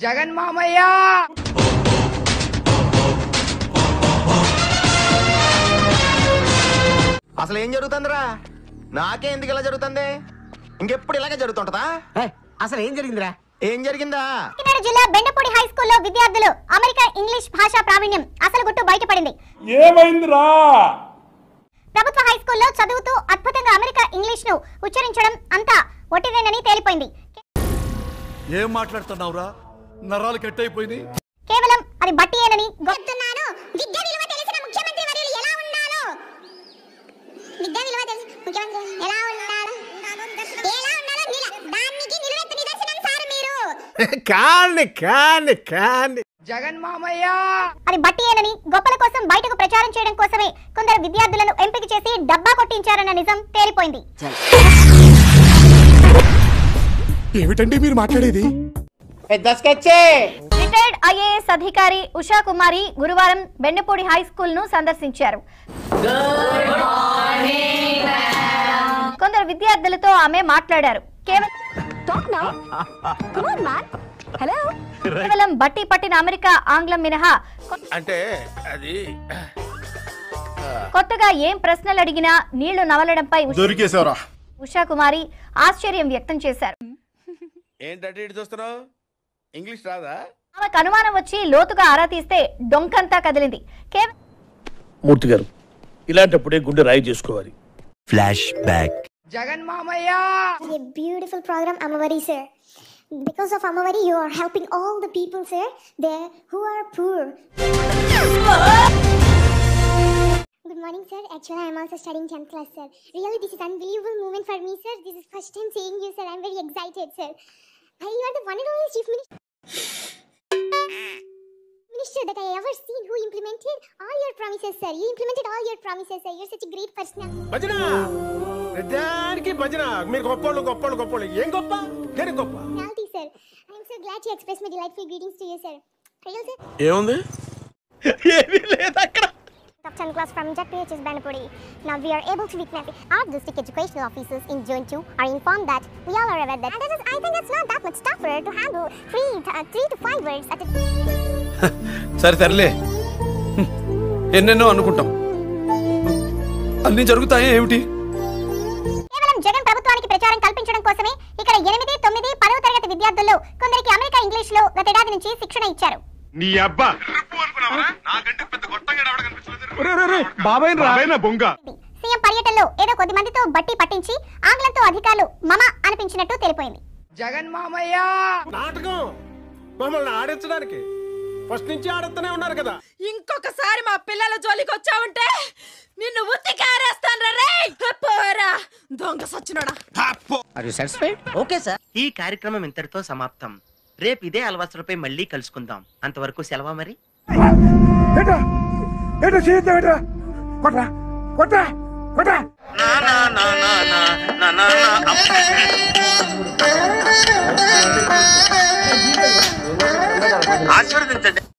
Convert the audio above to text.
జగన్ మామయ్య అసలు ఏం జరుగుతుందిరా నాకే ఎందుకు ఇలా జరుగుతుంది ఇంకెప్పుడు ఇలాగే జరుగుతుంటదా అసలు ఏం జరిగిందిరా ఏం జరిగిందా కాకినాడ జిల్లా బెండపూడి హై స్కూల్లో విద్యార్థులు అమెరికా ఇంగ్లీష్ భాషా ప్రావీణ్యం అసలు గుట్టు బయటపడింది ఏమైందిరా ప్రభుత్వ హై స్కూల్లో చదువుతూ అద్భుతంగా అమెరికా ఇంగ్లీష్ ను ఉచ్చరించడం అంతా ఒట్టిదేనని తేలిపోయింది ఏం మాట్లాడుతున్నావురా నరాలు కట్ అయిపోయినాయి కేవలం అది బట్టియేనని చెప్తున్నాను విద్య విలువ తెలిసిన ముఖ్యమంత్రి వర్యులు ఎలా ఉండాలో విద్య విలువ తెలిసిన ముఖ్యమంత్రి ఎలా ఉండాలో ఎలా ఉండాలో నిల- దానికి నిలువెత్తు నిదర్శనం సార్ మీరు కాండి కాండి కాండి జగన్ మామయ్య అది బట్టియేనని గొప్పల కోసం బయటకు ప్రచారం చేయడం కోసమే కొందరు విద్యార్థులను ఎంపిక చేసి డబ్బా కొట్టించారన్న నిజం తేలిపోయింది ఏమిటండి మీరు మాట్లాడేది రిటైర్డ్ ఐఏఎస్ అధికారి ఉషా కుమారి గురువారం బెండపూడి హై స్కూల్ ను సందర్శించారు కొందరు విద్యార్థులతో ఆమె మాట్లాడారు కేవలం కేవలం బట్టి పట్టిన అమెరికా ఆంగ్లం మినహా కొ- అంటే అది కొత్తగా ఏం ప్రశ్నలు అడిగినా నీళ్లు నవలడంపై ఉష- దొరికేశారా ఉషా కుమారి ఆశ్చర్యం వ్యక్తం చేశారు ఏంటంటే ఇటు చూస్తున్నావు ఇంగ్లీష్ రాదా ఆమెకు అనుమానం వచ్చి లోతుగా ఆరా తీస్తే డొంకంతా కదిలింది కేవలం మూర్తి గారు ఇలాంటప్పుడే గుండె రాయి చేసుకోవాలి జగన్ మామయ్య a beautiful program Amavari sir. Because of Amavari, you are helping all the people, sir, there who are poor. Good morning, sir. Actually, I am also studying 10th class, sir. Really, this is unbelievable moment for me, sir. This is first time seeing you, sir. I'm very excited, sir. I, you are the one and only chief minister. Minister that I ever seen who implemented all your promises, sir. You implemented all your promises, sir. You're such a great person. భజన ప్రతిదానికి భజన మీరు గొప్పోళ్ళు గొప్పోళ్ళు గొప్పోళ్ళు ఏం గొప్ప నేను గొప్ప personality, sir. I'm so glad to express my delightful greetings to you, sir. Real, sir. ఏముంది ఏమీ లేదు అక్కడ Of 10th class from JPHS Banapudi. Now we are able to witness our district educational officers in Zone 2 are informed that we all are aware that. And that is, I think it's not that much tougher to handle three, uh, three to five words at a సరే తరలే ఎన్నెన్నో అనుకుంటాం అన్ని జరుగుతాయి ఏమిటి కేవలం జగన్ ప్రభుత్వానికి ప్రచారం కల్పించడం కోసమే ఇక్కడ ఎనిమిది తొమ్మిది పదవ తరగతి విద్యార్థుల్లో కొందరికి అమెరికా ఇంగ్లీష్ లో గతేడాది నుంచి శిక్షణ ఇచ్చారు నీ అబ్బా బాబాయ్ బొంగ సీఎం పర్యటనలో ఏదో కొద్ది మందితో బట్టి పట్టించి ఆంగ్లంతో అధికారులు మమ అనిపించినట్టు తెలిపోయింది జగన్ మామయ్య నాటకం మమ్మల్ని ఆడించడానికి ఫస్ట్ నుంచి ఆడుతూనే ఉన్నారు కదా ఇంకొకసారి మా పిల్లల జోలికి వచ్చావంటే నిన్ను ఉత్తి కారేస్తాను రే పోరా దొంగ సచ్చినోడా ఓకే సార్ ఈ కార్యక్రమం ఇంతటితో సమాప్తం రేపు ఇదే అలవాసులపై మళ్ళీ కలుసుకుందాం అంతవరకు సెలవా మరి ఆశీర్వదించండి